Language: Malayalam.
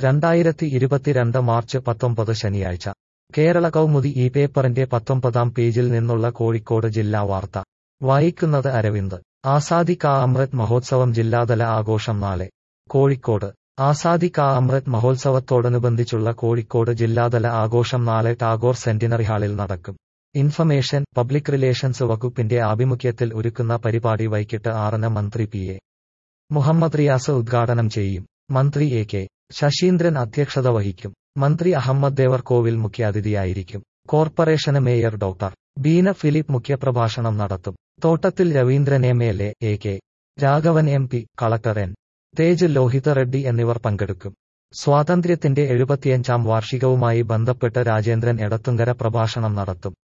രണ്ടായിരത്തി ഇരുപത്തിരണ്ട് മാർച്ച് പത്തൊമ്പത് ശനിയാഴ്ച കേരള കൗമുദി ഈ പേപ്പറിന്റെ പത്തൊമ്പതാം പേജിൽ നിന്നുള്ള കോഴിക്കോട് ജില്ലാ വാർത്ത വായിക്കുന്നത് അരവിന്ദ് ആസാദി കാ അമൃത് മഹോത്സവം ജില്ലാതല ആഘോഷം നാളെ കോഴിക്കോട് ആസാദി കാ അമൃത് മഹോത്സവത്തോടനുബന്ധിച്ചുള്ള കോഴിക്കോട് ജില്ലാതല ആഘോഷം നാളെ ടാഗോർ സെന്റിനറി ഹാളിൽ നടക്കും ഇൻഫർമേഷൻ പബ്ലിക് റിലേഷൻസ് വകുപ്പിന്റെ ആഭിമുഖ്യത്തിൽ ഒരുക്കുന്ന പരിപാടി വൈകിട്ട് ആറിന് മന്ത്രി പി എ മുഹമ്മദ് റിയാസ് ഉദ്ഘാടനം ചെയ്യും മന്ത്രി എ കെ ശശീന്ദ്രൻ അധ്യക്ഷത വഹിക്കും മന്ത്രി അഹമ്മദ് ദേവർകോവിൽ മുഖ്യാതിഥിയായിരിക്കും കോർപ്പറേഷന് മേയർ ഡോക്ടർ ബീന ഫിലിപ്പ് മുഖ്യപ്രഭാഷണം നടത്തും Thottathil Raveendran M L A A K Raghavan M P collector N Tej Lohitha Reddy എന്നിവർ പങ്കെടുക്കും സ്വാതന്ത്ര്യത്തിന്റെ എഴുപത്തിയഞ്ചാം വാർഷികവുമായി ബന്ധപ്പെട്ട് രാജേന്ദ്രൻ എടത്തുങ്കര പ്രഭാഷണം നടത്തും